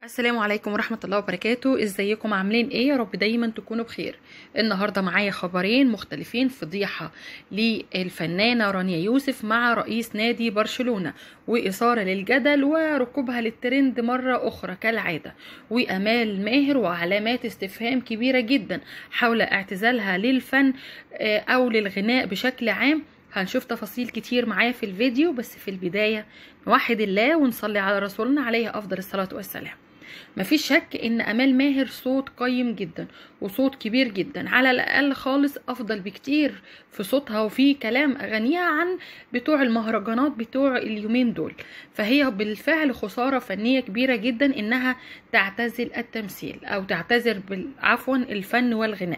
السلام عليكم ورحمة الله وبركاته ازيكم عاملين ايه يا رب دايما تكونوا بخير النهاردة معايا خبرين مختلفين فضيحة للفنانة رانيا يوسف مع رئيس نادي برشلونة وإثارة للجدل وركوبها للترند مرة أخرى كالعادة وأمال ماهر وعلامات استفهام كبيرة جدا حول اعتزالها للفن آه، أو للغناء بشكل عام هنشوف تفاصيل كتير معايا في الفيديو بس في البداية نوحد الله ونصلي على رسولنا عليه أفضل الصلاة والسلام مفيش شك ان امال ماهر صوت قيم جدا وصوت كبير جدا على الاقل خالص افضل بكتير في صوتها وفي كلام اغانيها عن بتوع المهرجانات بتوع اليومين دول فهي بالفعل خساره فنيه كبيره جدا انها تعتزل التمثيل او تعتذر بال- عفوا الفن والغناء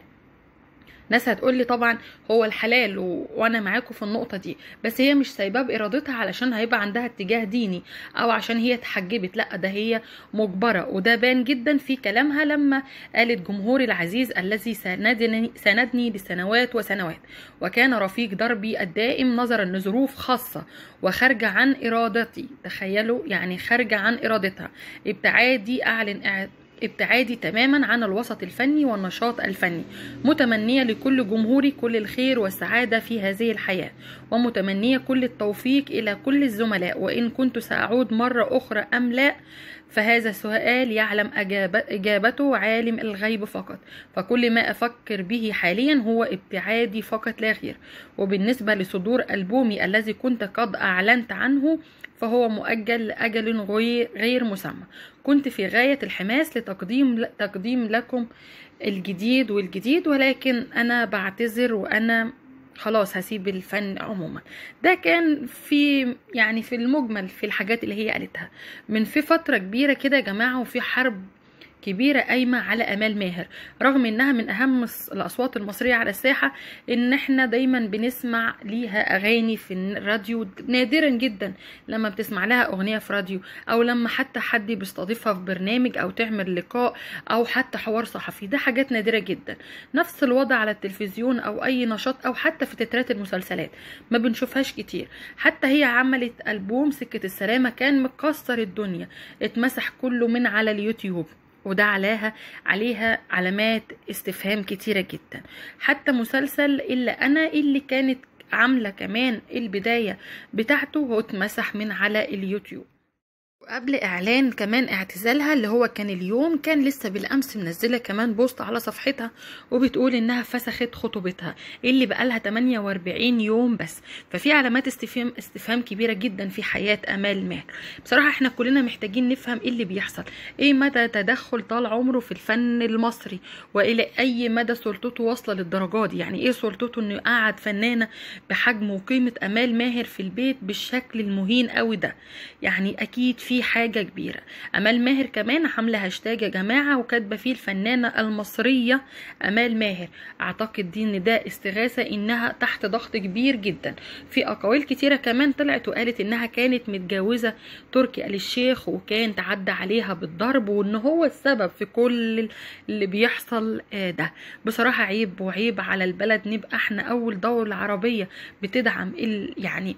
ناس هتقول لي طبعا هو الحلال و... وانا معاكم في النقطه دي بس هي مش سايباه بارادتها علشان هيبقى عندها اتجاه ديني او عشان هي اتحجبت لا ده هي مجبره وده بان جدا في كلامها لما قالت جمهوري العزيز الذي ساندني ساندني لسنوات وسنوات وكان رفيق دربي الدائم نظرا لظروف خاصه وخارجه عن ارادتي تخيلوا يعني خارجه عن ارادتها ابتعادي اعلن اع- ابتعادي تماما عن الوسط الفني والنشاط الفني متمنية لكل جمهوري كل الخير والسعادة في هذه الحياة ومتمنية كل التوفيق إلى كل الزملاء وإن كنت سأعود مرة أخرى أم لا فهذا سؤال يعلم أجاب إجابته عالم الغيب فقط فكل ما أفكر به حاليا هو ابتعادي فقط لا غير وبالنسبة لصدور ألبومي الذي كنت قد أعلنت عنه فهو مؤجل لأجل غير غير مسمى كنت في غاية الحماس لتقديم تقديم لكم الجديد والجديد ولكن أنا بعتذر وأنا خلاص هسيب الفن عموما ده كان في يعني في المجمل في الحاجات اللي هي قالتها من في فترة كبيرة كده يا جماعة وفي حرب كبيرة قايمة على أمال ماهر رغم إنها من أهم الص- الأصوات المصرية على الساحة إن إحنا دايما بنسمع ليها أغاني في الراديو نادرا جدا لما بتسمع لها أغنية في راديو أو لما حتى حد بيستضيفها في برنامج أو تعمل لقاء أو حتى حوار صحفي ده حاجات نادرة جدا نفس الوضع على التلفزيون أو أي نشاط أو حتى في تترات المسلسلات ما بنشوفهاش كتير حتى هي عملت ألبوم سكة السلامة كان مكسر الدنيا اتمسح كله من على اليوتيوب وده عليها عليها علامات استفهام كتيرة جدا حتى مسلسل إلا أنا اللي كانت عاملة كمان البداية بتاعته هو اتمسح من على اليوتيوب وقبل اعلان كمان اعتزالها اللي هو كان اليوم كان لسه بالامس منزله كمان بوست على صفحتها وبتقول انها فسخت خطوبتها اللي بقالها 48 يوم بس ففي علامات استفهام استفهام كبيره جدا في حياه امال ماهر بصراحه احنا كلنا محتاجين نفهم ايه اللي بيحصل ايه مدى تدخل طال عمره في الفن المصري والى اي مدى سلطته واصله للدرجات دي يعني ايه سلطته انه يقعد فنانه بحجم وقيمه امال ماهر في البيت بالشكل المهين قوي ده يعني اكيد في حاجه كبيره امال ماهر كمان عامله هاشتاج يا جماعه وكاتبه فيه الفنانه المصريه امال ماهر اعتقد دي ان ده استغاثه انها تحت ضغط كبير جدا في اقاويل كتيره كمان طلعت وقالت انها كانت متجوزه تركي آل الشيخ وكان تعدى عليها بالضرب وان هو السبب في كل اللي بيحصل آه، ده بصراحه عيب وعيب على البلد نبقى احنا اول دوله عربيه بتدعم ال يعني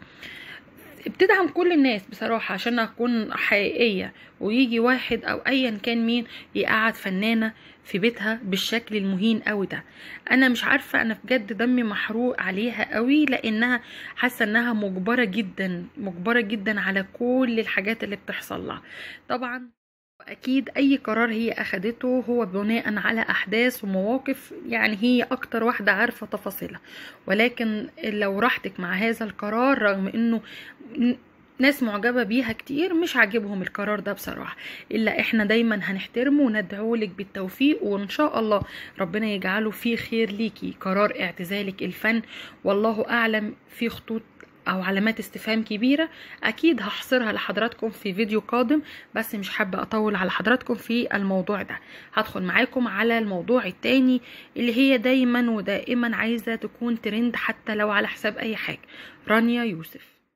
بتدعم كل الناس بصراحة عشان أكون حقيقية ويجي واحد أو أيا كان مين يقعد فنانة في بيتها بالشكل المهين قوي ده أنا مش عارفة أنا بجد دمي محروق عليها قوي لأنها حاسة إنها مجبرة جدا مجبرة جدا على كل الحاجات اللي بتحصل لها طبعا أكيد أي قرار هي أخدته هو بناء على أحداث ومواقف يعني هي أكتر واحدة عارفة تفاصيلها ولكن لو راحتك مع هذا القرار رغم إنه ن- ناس معجبة بيها كتير مش عاجبهم القرار ده بصراحة إلا إحنا دايما هنحترمه وندعو لك بالتوفيق وإن شاء الله ربنا يجعله فيه خير ليكي قرار اعتزالك الفن والله أعلم في خطوط او علامات استفهام كبيره اكيد هحصرها لحضراتكم في فيديو قادم بس مش حابه اطول على حضراتكم في الموضوع ده هدخل معاكم على الموضوع التاني اللي هي دايما ودائما عايزه تكون ترند حتى لو على حساب اي حاجه رانيا يوسف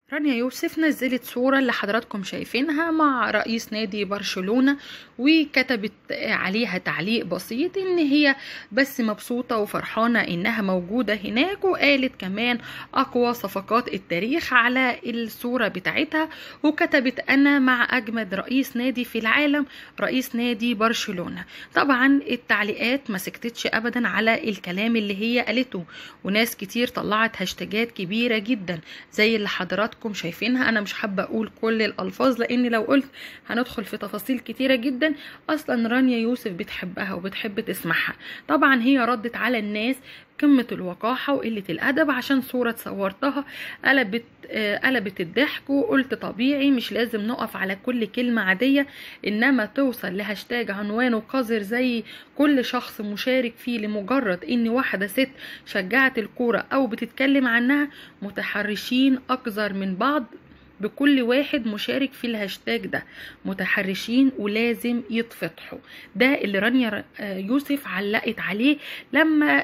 رانيا يوسف نزلت صورة اللي حضراتكم شايفينها مع رئيس نادي برشلونة وكتبت عليها تعليق بسيط ان هي بس مبسوطة وفرحانة انها موجودة هناك وقالت كمان اقوى صفقات التاريخ على الصورة بتاعتها وكتبت انا مع اجمد رئيس نادي في العالم رئيس نادي برشلونة طبعا التعليقات ما سكتتش ابدا على الكلام اللي هي قالته وناس كتير طلعت هاشتاجات كبيرة جدا زي اللي حضراتكم حضراتكم شايفينها انا مش حابه اقول كل الالفاظ لان لو قلت هندخل في تفاصيل كتيره جدا اصلا رانيا يوسف بتحبها وبتحب تسمعها طبعا هي ردت على الناس قمة الوقاحة وقلة الأدب عشان صورة صورتها قلبت آه قلبت الضحك وقلت طبيعي مش لازم نقف على كل كلمة عادية إنما توصل لهاشتاج عنوانه قذر زي كل شخص مشارك فيه لمجرد إن واحدة ست شجعت الكورة أو بتتكلم عنها متحرشين أكثر من بعض بكل واحد مشارك في الهاشتاج ده متحرشين ولازم يتفتحوا ده اللي رانيا يوسف علقت عليه لما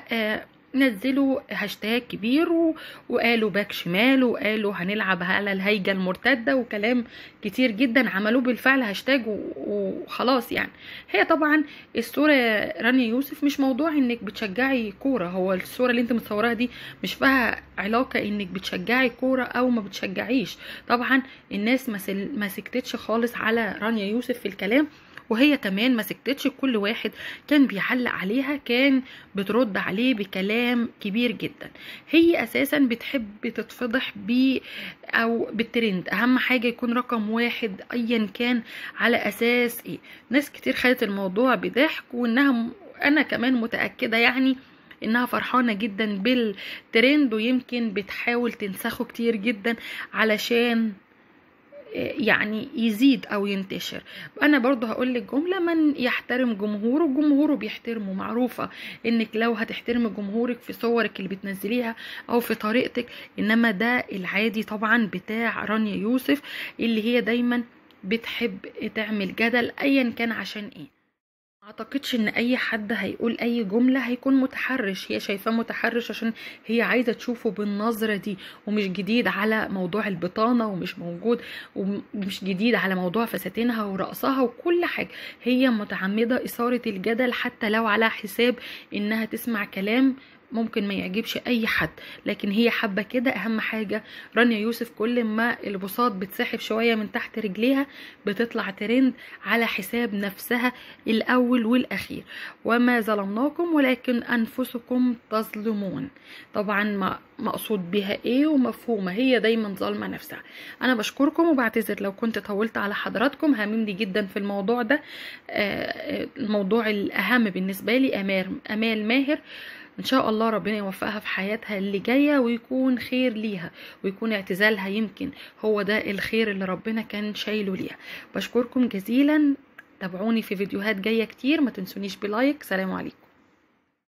نزلوا هاشتاج كبير و... وقالوا باك شمال وقالوا هنلعب على الهيجة المرتدة وكلام كتير جدا عملوه بالفعل هاشتاج و... وخلاص يعني هي طبعا الصورة رانيا يوسف مش موضوع انك بتشجعي كورة هو الصورة اللي انت متصوراها دي مش فيها علاقة انك بتشجعي كورة او ما بتشجعيش طبعا الناس ما, سل... ما سكتتش خالص على رانيا يوسف في الكلام وهي كمان ما سكتتش كل واحد كان بيعلق عليها كان بترد عليه بكلام كبير جدا هي اساسا بتحب تتفضح ب او بالترند اهم حاجه يكون رقم واحد ايا كان على اساس ايه ناس كتير خدت الموضوع بضحك وانها انا كمان متاكده يعني انها فرحانه جدا بالترند ويمكن بتحاول تنسخه كتير جدا علشان يعني يزيد او ينتشر انا برضو هقول لك جمله من يحترم جمهوره جمهوره بيحترمه معروفه انك لو هتحترم جمهورك في صورك اللي بتنزليها او في طريقتك انما ده العادي طبعا بتاع رانيا يوسف اللي هي دايما بتحب تعمل جدل ايا كان عشان ايه اعتقدش ان اي حد هيقول اي جمله هيكون متحرش هي شايفاه متحرش عشان هي عايزه تشوفه بالنظره دي ومش جديد على موضوع البطانه ومش موجود ومش جديد على موضوع فساتينها ورقصها وكل حاجه هي متعمده اثاره الجدل حتى لو على حساب انها تسمع كلام ممكن ما يعجبش اي حد لكن هي حابه كده اهم حاجه رانيا يوسف كل ما البساط بتسحب شويه من تحت رجليها بتطلع ترند على حساب نفسها الاول والاخير وما ظلمناكم ولكن انفسكم تظلمون طبعا ما مقصود بها ايه ومفهومه هي دايما ظالمه نفسها انا بشكركم وبعتذر لو كنت طولت على حضراتكم هاممني جدا في الموضوع ده الموضوع الاهم بالنسبه لي امال امال ماهر ان شاء الله ربنا يوفقها في حياتها اللي جايه ويكون خير ليها ويكون اعتزالها يمكن هو ده الخير اللي ربنا كان شايله ليها بشكركم جزيلا تابعوني في فيديوهات جايه كتير ما تنسونيش بلايك سلام عليكم